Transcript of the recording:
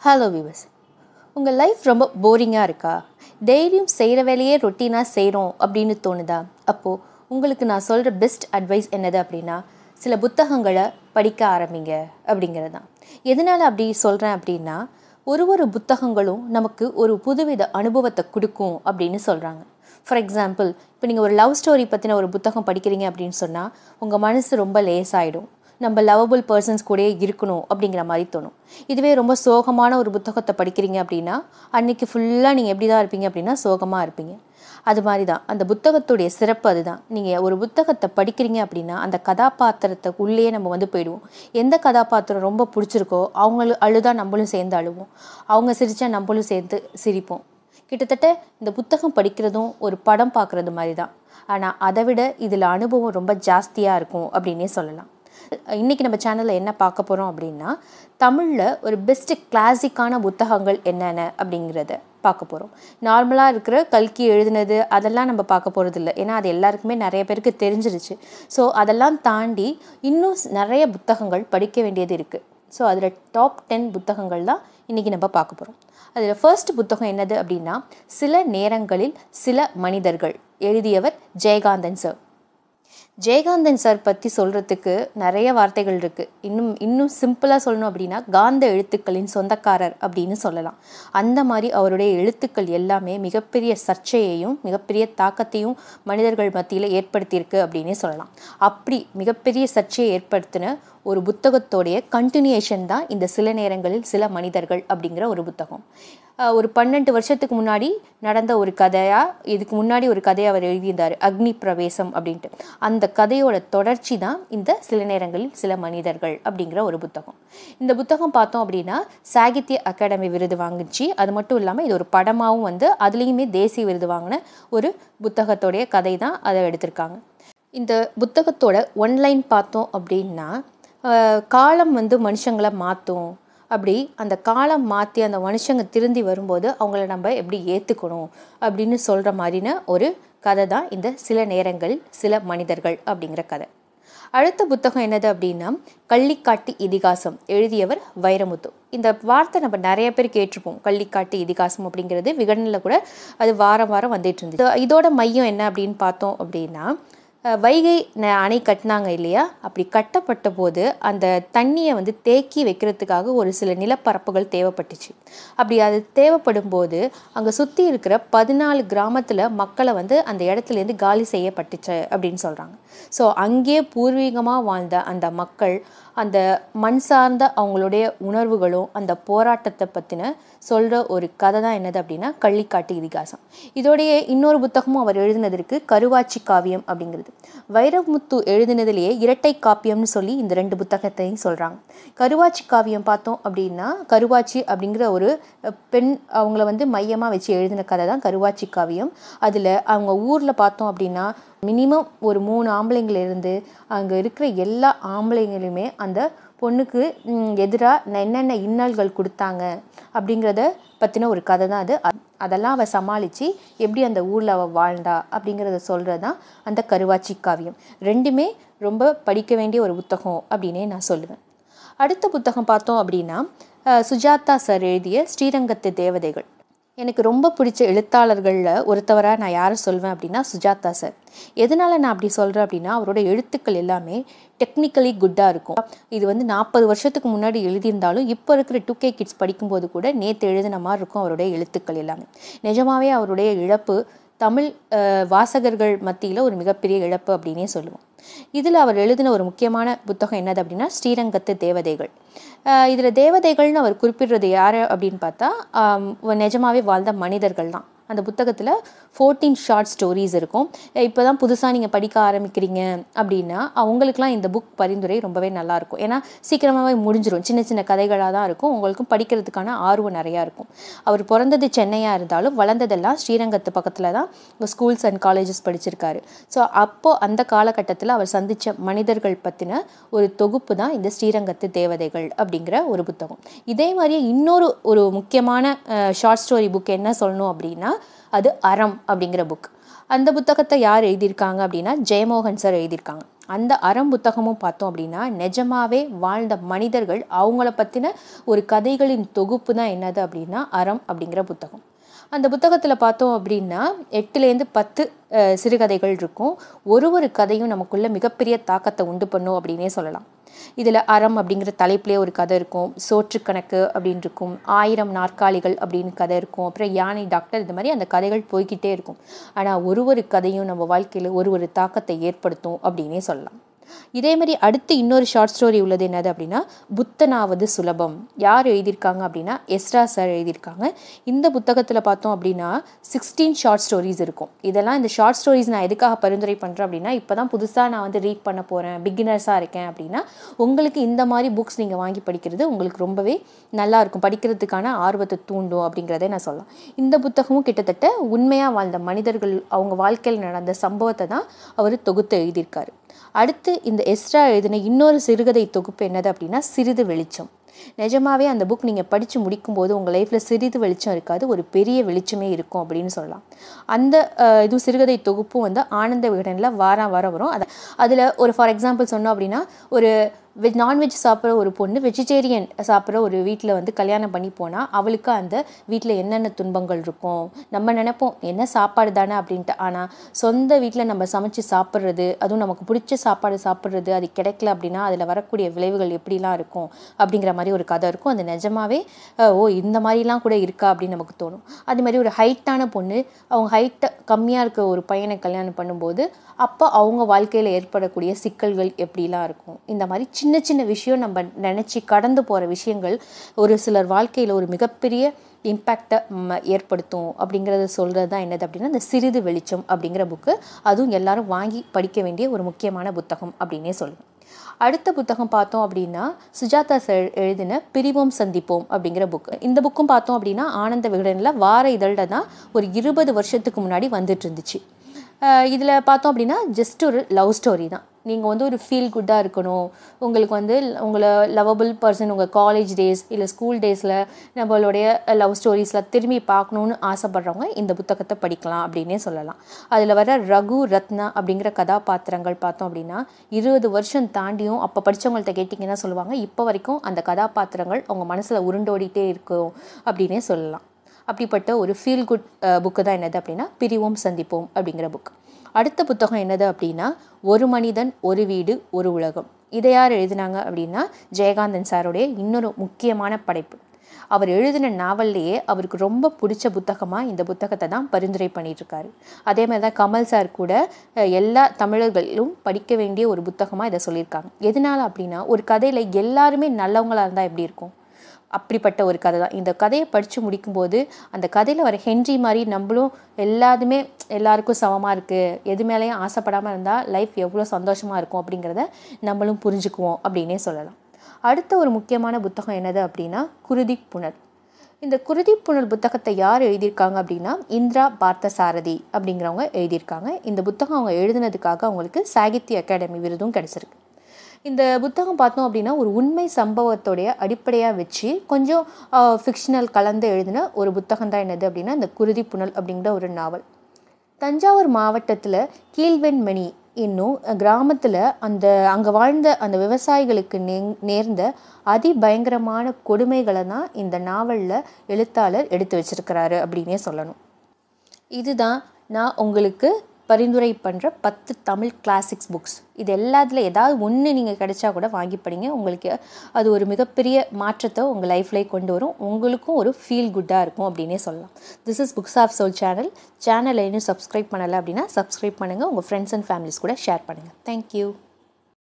hello விவஸ் உங்கள் life ரொம்ப போரிங்காக இருக்கா டெய்லியும் செய்கிற வேலையே ரொட்டீனாக செய்கிறோம் அப்படின்னு தோணுதா அப்போது உங்களுக்கு நான் சொல்கிற பெஸ்ட் அட்வைஸ் என்னது அப்படின்னா சில புத்தகங்களை படிக்க ஆரம்பிங்க அப்படிங்கிறது தான் எதனால் அப்படி சொல்கிறேன் அப்படின்னா ஒரு ஒரு புத்தகங்களும் நமக்கு ஒரு புதுவித அனுபவத்தை கொடுக்கும் அப்படின்னு சொல்கிறாங்க ஃபார் எக்ஸாம்பிள் இப்போ நீங்கள் ஒரு லவ் ஸ்டோரி பற்றின ஒரு புத்தகம் படிக்கிறீங்க அப்படின்னு சொன்னால் உங்கள் மனசு ரொம்ப லேசாயிடும் நம்ம லவபிள் பர்சன்ஸ் கூடயே இருக்கணும் அப்படிங்கிற மாதிரி தோணும் இதுவே ரொம்ப சோகமான ஒரு புத்தகத்தை படிக்கிறீங்க அப்படின்னா அன்னைக்கு ஃபுல்லாக நீங்கள் எப்படி தான் இருப்பீங்க அப்படின்னா சோகமாக இருப்பீங்க அது மாதிரி தான் அந்த புத்தகத்துடைய சிறப்பு அதுதான் நீங்கள் ஒரு புத்தகத்தை படிக்கிறீங்க அப்படின்னா அந்த கதாபாத்திரத்தை உள்ளே நம்ம வந்து போயிடுவோம் எந்த கதாபாத்திரம் ரொம்ப பிடிச்சிருக்கோ அவங்களும் அழுதா நம்மளும் சேர்ந்து அழுவோம் அவங்க சிரித்தா நம்மளும் சேர்ந்து சிரிப்போம் கிட்டத்தட்ட இந்த புத்தகம் படிக்கிறதும் ஒரு படம் பார்க்குறது மாதிரி தான் ஆனால் அதை விட இதில் அனுபவம் ரொம்ப ஜாஸ்தியாக இருக்கும் அப்படின்னே சொல்லலாம் இன்றைக்கி நம்ம சேனலில் என்ன பார்க்க போகிறோம் அப்படின்னா தமிழில் ஒரு பெஸ்ட்டு கிளாசிக்கான புத்தகங்கள் என்னென்ன அப்படிங்கிறத பார்க்க போகிறோம் நார்மலாக இருக்கிற கல்கி எழுதினது அதெல்லாம் நம்ம பார்க்க போகிறது இல்லை ஏன்னா அது எல்லாருக்குமே நிறைய பேருக்கு தெரிஞ்சிருச்சு ஸோ அதெல்லாம் தாண்டி இன்னும் நிறைய புத்தகங்கள் படிக்க வேண்டியது இருக்குது ஸோ அதில் டாப் டென் புத்தகங்கள் தான் இன்றைக்கி நம்ம பார்க்க போகிறோம் அதில் ஃபர்ஸ்ட் புத்தகம் என்னது அப்படின்னா சில நேரங்களில் சில மனிதர்கள் எழுதியவர் ஜெயகாந்தன் சார் ஜெயகாந்தன் சார் பற்றி சொல்கிறதுக்கு நிறைய வார்த்தைகள் இருக்குது இன்னும் இன்னும் சிம்பிளாக சொல்லணும் அப்படின்னா காந்த எழுத்துக்களின் சொந்தக்காரர் அப்படின்னு சொல்லலாம் அந்த மாதிரி அவருடைய எழுத்துக்கள் எல்லாமே மிகப்பெரிய சர்ச்சையையும் மிகப்பெரிய தாக்கத்தையும் மனிதர்கள் மத்தியில் ஏற்படுத்தியிருக்கு அப்படின்னே சொல்லலாம் அப்படி மிகப்பெரிய சர்ச்சையை ஏற்படுத்தின ஒரு புத்தகத்தோடைய கண்டினியூஷன் தான் இந்த சில நேரங்களில் சில மனிதர்கள் அப்படிங்கிற ஒரு புத்தகம் ஒரு பன்னெண்டு வருஷத்துக்கு முன்னாடி நடந்த ஒரு கதையாக இதுக்கு முன்னாடி ஒரு கதையை அவர் எழுதியிருந்தார் அக்னி பிரவேசம் அப்படின்ட்டு அந்த கதையோட தொடர்ச்சி தான் இந்த சில நேரங்களில் சில மனிதர்கள் அப்படிங்கிற ஒரு புத்தகம் இந்த புத்தகம் பார்த்தோம் அப்படின்னா சாகித்ய அகாடமி விருது வாங்கிச்சு அது மட்டும் இல்லாமல் இது ஒரு படமாகவும் வந்து அதுலேயுமே தேசிய விருது வாங்கின ஒரு புத்தகத்தோடைய கதை தான் அதை எடுத்திருக்காங்க இந்த புத்தகத்தோட ஒன்லைன் பார்த்தோம் அப்படின்னா காலம் வந்து மனுஷங்களை மாற்றும் அப்படி அந்த காலம் மாற்றி அந்த மனுஷங்க திருந்தி வரும்போது அவங்கள நம்ம எப்படி ஏற்றுக்கணும் அப்படின்னு சொல்கிற மாதிரின ஒரு கதை தான் இந்த சில நேரங்களில் சில மனிதர்கள் அப்படிங்கிற கதை அடுத்த புத்தகம் என்னது அப்படின்னா கள்ளிக்காட்டு இதிகாசம் எழுதியவர் வைரமுத்து இந்த வார்த்தை நம்ம நிறைய பேர் கேட்டிருப்போம் கள்ளிக்காட்டு இதிகாசம் அப்படிங்கிறது விகடனில் கூட அது வாரம் வாரம் வந்துட்டு இருந்தது இதோட மையம் என்ன அப்படின்னு பார்த்தோம் அப்படின்னா வைகை அணை கட்டினாங்க இல்லையா அப்படி கட்டப்பட்ட போது அந்த தண்ணியை வந்து தேக்கி வைக்கிறதுக்காக ஒரு சில நிலப்பரப்புகள் தேவைப்பட்டுச்சு அப்படி அது தேவைப்படும் போது அங்கே சுற்றி இருக்கிற பதினாலு கிராமத்தில் மக்களை வந்து அந்த இடத்துலேருந்து காலி செய்யப்பட்டுச்சு அப்படின்னு சொல்கிறாங்க ஸோ அங்கே பூர்வீகமாக வாழ்ந்த அந்த மக்கள் அந்த மண் சார்ந்த அவங்களுடைய உணர்வுகளும் அந்த போராட்டத்தை பற்றின சொல்கிற ஒரு கதை தான் என்னது அப்படின்னா கள்ளிக்காட்டு இதிகாசம் இதோடைய இன்னொரு புத்தகமும் அவர் எழுதினதற்கு கருவாச்சி காவியம் அப்படிங்கிறது வைரமுத்து எழுதினதுலேயே இரட்டை காப்பியம்னு சொல்லி இந்த ரெண்டு புத்தகத்தையும் சொல்கிறாங்க கருவாச்சி காவியம் பார்த்தோம் அப்படின்னா கருவாச்சி அப்படிங்கிற ஒரு பெண் அவங்கள வந்து மையமாக வச்சு எழுதின கதை தான் கருவாச்சி காவியம் அதில் அவங்க ஊரில் பார்த்தோம் அப்படின்னா மினிமம் ஒரு மூணு ஆம்பளைங்களிருந்து அங்கே இருக்கிற எல்லா ஆம்பளைங்களுமே அந்த பொண்ணுக்கு எதிராக என்னென்ன இன்னல்கள் கொடுத்தாங்க அப்படிங்கிறத பற்றின ஒரு கதை தான் அது அதெல்லாம் அவள் சமாளித்து எப்படி அந்த ஊரில் அவள் வாழ்ந்தா அப்படிங்கிறத சொல்கிறது தான் அந்த கருவாச்சி காவியம் ரெண்டுமே ரொம்ப படிக்க வேண்டிய ஒரு புத்தகம் அப்படின்னே நான் சொல்லுவேன் அடுத்த புத்தகம் பார்த்தோம் அப்படின்னா சுஜாதா சார் எழுதிய ஸ்ரீரங்கத்து தேவதைகள் எனக்கு ரொம்ப பிடிச்ச எழுத்தாளர்களில் ஒருத்தவராக நான் யாரை சொல்வேன் அப்படின்னா சுஜாதா சார் எதனால் நான் அப்படி சொல்கிறேன் அப்படின்னா அவரோட எழுத்துக்கள் எல்லாமே டெக்னிக்கலி குட்டாக இருக்கும் இது வந்து நாற்பது வருஷத்துக்கு முன்னாடி எழுதியிருந்தாலும் இப்போ இருக்கிற டூ கே கிட்ஸ் படிக்கும்போது கூட நேற்று எழுதின மாதிரி இருக்கும் அவருடைய எழுத்துக்கள் எல்லாமே நிஜமாவே அவருடைய இழப்பு தமிழ் வாசகர்கள் மத்தியில் ஒரு மிகப்பெரிய இழப்பு அப்படின்னே சொல்லுவோம் இதில் அவர் எழுதின ஒரு முக்கியமான புத்தகம் என்னது அப்படின்னா ஸ்ரீரங்கத்து தேவதைகள் இதில் தேவதைகள்னு அவர் குறிப்பிடுறது யார் அப்படின்னு பார்த்தா நிஜமாவே வாழ்ந்த மனிதர்கள் தான் அந்த புத்தகத்தில் ஃபோர்டீன் ஷார்ட் ஸ்டோரிஸ் இருக்கும் இப்போ தான் புதுசாக நீங்கள் படிக்க ஆரம்பிக்கிறீங்க அப்படின்னா அவங்களுக்குலாம் இந்த புக் பரிந்துரை ரொம்பவே நல்லாயிருக்கும் ஏன்னா சீக்கிரமாகவே முடிஞ்சிடும் சின்ன சின்ன கதைகளாக தான் இருக்கும் உங்களுக்கும் படிக்கிறதுக்கான ஆர்வம் நிறையா இருக்கும் அவர் பிறந்தது சென்னையாக இருந்தாலும் வளர்ந்ததெல்லாம் ஸ்ரீரங்கத்து பக்கத்தில் தான் ஸ்கூல்ஸ் அண்ட் காலேஜஸ் படிச்சிருக்காரு ஸோ அப்போது அந்த காலகட்டத்தில் அவர் சந்தித்த மனிதர்கள் பற்றின ஒரு தொகுப்பு தான் இந்த ஸ்ரீரங்கத்து தேவதைகள் அப்படிங்கிற ஒரு புத்தகம் இதே மாதிரியே இன்னொரு ஒரு முக்கியமான ஷார்ட் ஸ்டோரி புக் என்ன சொல்லணும் அப்படின்னா அது அறம் அப்படிங்கிற புக் அந்த புத்தகத்தை யார் எழுதியிருக்காங்க அப்படின்னா ஜெயமோகன் சார் எழுதியிருக்காங்க அந்த அறம் புத்தகமும் பார்த்தோம் அப்படின்னா நிஜமாவே வாழ்ந்த மனிதர்கள் அவங்கள பற்றின ஒரு கதைகளின் தொகுப்பு தான் என்னது அப்படின்னா அறம் அப்படிங்கிற புத்தகம் அந்த புத்தகத்தில் பார்த்தோம் அப்படின்னா எட்டுலேருந்து பத்து அஹ், சிறுகதைகள் இருக்கும் ஒரு ஒரு கதையும் நமக்குள்ள மிகப்பெரிய தாக்கத்தை உண்டு பண்ணும் அப்படின்னே சொல்லலாம் இதில் அறம் அப்படிங்கிற தலைப்பிலே ஒரு கதை இருக்கும் சோற்றுக்கணக்கு அப்படின்னு இருக்கும் ஆயிரம் நாற்காலிகள் அப்படின்னு கதை இருக்கும் அப்புறம் யானை டாக்டர் இந்த மாதிரி அந்த கதைகள் போய்க்கிட்டே இருக்கும் ஆனால் ஒரு ஒரு கதையும் நம்ம வாழ்க்கையில் ஒரு ஒரு தாக்கத்தை ஏற்படுத்தும் அப்படின்னே சொல்லலாம் இதே மாதிரி அடுத்து இன்னொரு ஷார்ட் ஸ்டோரி உள்ளது என்னது அப்படின்னா புத்தனாவது சுலபம் யார் எழுதியிருக்காங்க அப்படின்னா எஸ்ரா சார் எழுதியிருக்காங்க இந்த புத்தகத்தில் பார்த்தோம் அப்படின்னா சிக்ஸ்டீன் ஷார்ட் ஸ்டோரிஸ் இருக்கும் இதெல்லாம் இந்த ஷார்ட் ஸ்டோரிஸ் நான் எதுக்காக பரிந்துரை பண்ணுறேன் அப்படின்னா இப்போ தான் புதுசாக நான் வந்து ரீட் பண்ண போகிறேன் பிகினர்ஸாக இருக்கேன் அப்படின்னா உங்களுக்கு இந்த மாதிரி புக்ஸ் நீங்கள் வாங்கி படிக்கிறது உங்களுக்கு ரொம்பவே நல்லா இருக்கும் படிக்கிறதுக்கான ஆர்வத்தை தூண்டும் அப்படிங்கிறதே நான் சொல்லலாம் இந்த புத்தகமும் கிட்டத்தட்ட உண்மையாக வாழ்ந்த மனிதர்கள் அவங்க வாழ்க்கையில் நடந்த சம்பவத்தை தான் அவர் தொகுத்து எழுதியிருக்காரு அடுத்து இந்த எஸ்ரா எழுதின இன்னொரு சிறுகதை தொகுப்பு என்னது அப்படின்னா சிறிது வெளிச்சம் நிஜமாவே அந்த புக் நீங்கள் படித்து முடிக்கும்போது உங்கள் லைஃப்பில் சிறிது வெளிச்சம் இருக்காது ஒரு பெரிய வெளிச்சமே இருக்கும் அப்படின்னு சொல்லலாம் அந்த அஹ், இது சிறுகதை தொகுப்பும் வந்து ஆனந்த விகடனில் வாரம் வாரம் வரும் அதை அதில் ஒரு ஃபார் எக்ஸாம்பிள் சொன்னோம் அப்படின்னா ஒரு வெஜ் நான்வெஜ் சாப்பிட்ற ஒரு பொண்ணு வெஜிடேரியன் சாப்பிட்ற ஒரு வீட்டில் வந்து கல்யாணம் பண்ணி போனால் அவளுக்கு அந்த வீட்டில் என்னென்ன துன்பங்கள் இருக்கும் நம்ம நினைப்போம் என்ன சாப்பாடு தானே அப்படின்ட்டு ஆனால் சொந்த வீட்டில் நம்ம சமைச்சு சாப்பிட்றது அதுவும் நமக்கு பிடிச்ச சாப்பாடு சாப்பிட்றது அது கிடைக்கல அப்படின்னா அதில் வரக்கூடிய விளைவுகள் எப்படிலாம் இருக்கும் அப்படிங்கிற மாதிரி ஒரு கதை இருக்கும் அது நிஜமாவே அஹ், ஓ இந்த மாதிரிலாம் கூட இருக்கா அப்படின்னு நமக்கு தோணும் அது மாதிரி ஒரு ஹைட்டான பொண்ணு அவங்க ஹைட்டை கம்மியாக இருக்க ஒரு பையனை கல்யாணம் பண்ணும்போது அப்போ அவங்க வாழ்க்கையில் ஏற்படக்கூடிய சிக்கல்கள் எப்படிலாம் இருக்கும் இந்த மாதிரி சின்ன சின்ன விஷயம் நம்ம நினச்சி கடந்து போகிற விஷயங்கள் ஒரு சிலர் வாழ்க்கையில் ஒரு மிகப்பெரிய இம்பேக்டை ஏற்படுத்தும் அப்படிங்கிறத சொல்கிறது தான் என்னது அப்படின்னா இந்த சிறிது வெளிச்சம் அப்படிங்கிற புக்கு அதுவும் எல்லாரும் வாங்கி படிக்க வேண்டிய ஒரு முக்கியமான புத்தகம் அப்படின்னே சொல்லுவேன் அடுத்த புத்தகம் பார்த்தோம் அப்படின்னா சுஜாதா சார் எழுதின பிரிவோம் சந்திப்போம் அப்படிங்கிற புக்கு இந்த புக்கும் பார்த்தோம் அப்படின்னா ஆனந்த விகடனில் வார இதழில் தான் ஒரு இருபது வருஷத்துக்கு முன்னாடி வந்துட்டு இருந்துச்சு இதில் பார்த்தோம் அப்படின்னா ஜஸ்ட் ஒரு லவ் ஸ்டோரி தான் நீங்கள் வந்து ஒரு ஃபீல் குட்டாக இருக்கணும் உங்களுக்கு வந்து உங்களை லவபிள் பர்சன் உங்கள் காலேஜ் டேஸ் இல்லை ஸ்கூல் டேஸில் நம்மளுடைய லவ் ஸ்டோரிஸில் திரும்பி பார்க்கணுன்னு ஆசைப்படுறவங்க இந்த புத்தகத்தை படிக்கலாம் அப்படின்னே சொல்லலாம் அதில் வர ரகு ரத்னா அப்படிங்கிற கதாபாத்திரங்கள் பார்த்தோம் அப்படின்னா இருபது வருஷம் தாண்டியும் அப்போ படித்தவங்கள்ட்ட கேட்டிங்கன்னா சொல்லுவாங்க இப்போ வரைக்கும் அந்த கதாபாத்திரங்கள் அவங்க மனசில் உருண்டோடிட்டே இருக்கும் அப்படின்னே சொல்லலாம் அப்படிப்பட்ட ஒரு ஃபீல் குட் புக்கு தான் என்னது அப்படின்னா பிரிவோம் சந்திப்போம் அப்படிங்கிற புக் அடுத்த புத்தகம் என்னது அப்படின்னா ஒரு மனிதன் ஒரு வீடு ஒரு உலகம் இதை யார் எழுதினாங்க அப்படின்னா ஜெயகாந்தன் சாருடைய இன்னொரு முக்கியமான படைப்பு அவர் எழுதின நாவல்லையே அவருக்கு ரொம்ப பிடிச்ச புத்தகமாக இந்த புத்தகத்தை தான் பரிந்துரை பண்ணிட்டு இருக்காரு அதே மாதிரி தான் கமல் சார் கூட அஹ், எல்லா தமிழர்களும் படிக்க வேண்டிய ஒரு புத்தகமாக இதை சொல்லியிருக்காங்க எதனால அப்படின்னா ஒரு கதையில் எல்லாருமே நல்லவங்களா இருந்தால் எப்படி இருக்கும் அப்படிப்பட்ட ஒரு கதை தான் இந்த கதையை படித்து முடிக்கும்போது அந்த கதையில் வர ஹென்றி மாதிரி நம்மளும் எல்லாருமே எல்லாருக்கும் சமமாக இருக்குது எது மேலேயும் ஆசைப்படாமல் இருந்தால் லைஃப் எவ்வளோ சந்தோஷமாக இருக்கும் அப்படிங்கிறத நம்மளும் புரிஞ்சுக்குவோம் அப்படின்னே சொல்லலாம் அடுத்த ஒரு முக்கியமான புத்தகம் என்னது அப்படின்னா குருதி புனல் இந்த குருதி புனல் புத்தகத்தை யார் எழுதியிருக்காங்க அப்படின்னா இந்திரா பார்த்த சாரதி அப்படிங்கிறவங்க எழுதியிருக்காங்க இந்த புத்தகம் அவங்க எழுதினதுக்காக அவங்களுக்கு சாகித்ய அகாடமி விருதும் கிடைச்சிருக்கு இந்த புத்தகம் பார்த்தோம் அப்படின்னா ஒரு உண்மை சம்பவத்தோடைய அடிப்படையாக வச்சு கொஞ்சம் ஃபிக்ஷனல் கலந்து எழுதின ஒரு புத்தகம் தான் என்னது அப்படின்னா இந்த குருதி புனல் அப்படிங்கிற ஒரு நாவல் தஞ்சாவூர் மாவட்டத்தில் கீழ்வெண்மணி என்னும் கிராமத்தில் அந்த அங்கே வாழ்ந்த அந்த விவசாயிகளுக்கு நே நேர்ந்த அதிபயங்கரமான கொடுமைகளை தான் இந்த நாவலில் எழுத்தாளர் எடுத்து வச்சிருக்கிறாரு அப்படின்னே சொல்லணும் இதுதான் நான் உங்களுக்கு பரிந்துரை பண்ணுற பத்து தமிழ் கிளாசிக்ஸ் புக்ஸ் இது எல்லாத்துல ஏதாவது ஒன்று நீங்கள் கிடைச்சா கூட வாங்கி படிங்க உங்களுக்கு அது ஒரு மிகப்பெரிய மாற்றத்தை உங்கள் லைஃப்லேயே கொண்டு வரும் உங்களுக்கும் ஒரு ஃபீல் குட்டாக இருக்கும் அப்படின்னே சொல்லலாம் this is books of soul channel சேனலை இன்னும் சப்ஸ்கிரைப் பண்ணலை அப்படின்னா சப்ஸ்கிரைப் பண்ணுங்கள் உங்கள் ஃப்ரெண்ட்ஸ் அண்ட் ஃபேமிலிஸ் கூட ஷேர் பண்ணுங்கள் தேங்க்யூ